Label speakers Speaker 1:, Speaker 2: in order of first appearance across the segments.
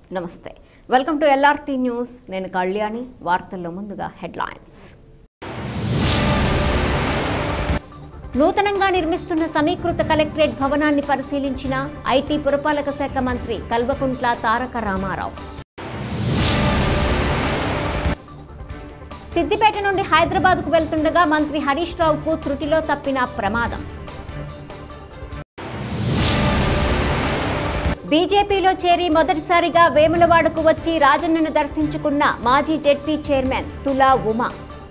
Speaker 1: నమస్తే welcome to LRT news నేను కళ్యాణి వార్తల్లో ముందుగా హెడ్లైన్స్ నూతనంగా నిర్మిస్తున్న సమీకృత కలెక్టరేట్ భవనాన్ని పరిశీలించిన ఐటీ పురపాలక శాఖ మంత్రి కల్వకుంట్ల తారక రామారావు సిద్దిపేట నుండి హైదరాబాద్కు వెళ్తుండగా మంత్రి హరీష్ రావుకు త్రుటిలో తప్పిన ప్రమాదం బీజేపీలో చేరి మొదటిసారిగా వేములవాడకు వచ్చి రాజన్నను దర్శించుకున్న మాజీ జెడ్పీ చైర్మన్ తులా ఉమా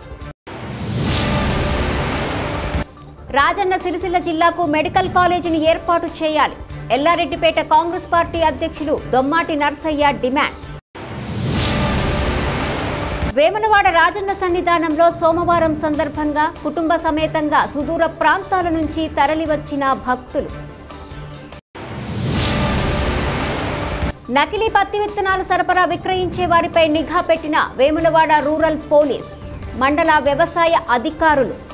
Speaker 1: రాజన్న సిరిసిల్ల జిల్లాకు మెడికల్ కాలేజీని ఏర్పాటు చేయాలి ఎల్లారెడ్డిపేట కాంగ్రెస్ పార్టీ అధ్యక్షులు దొమ్మాటి నర్సయ్య డిమాండ్ వేములవాడ రాజన్న సన్నిధానంలో సోమవారం సందర్భంగా కుటుంబ సమేతంగా సుదూర ప్రాంతాల నుంచి తరలివచ్చిన భక్తులు నకిలీ పత్తి విత్తనాల సరఫరా విక్రయించే వారిపై నిఘా పెట్టిన వేములవాడ రూరల్ పోలీస్ మండల వ్యవసాయ అధికారులు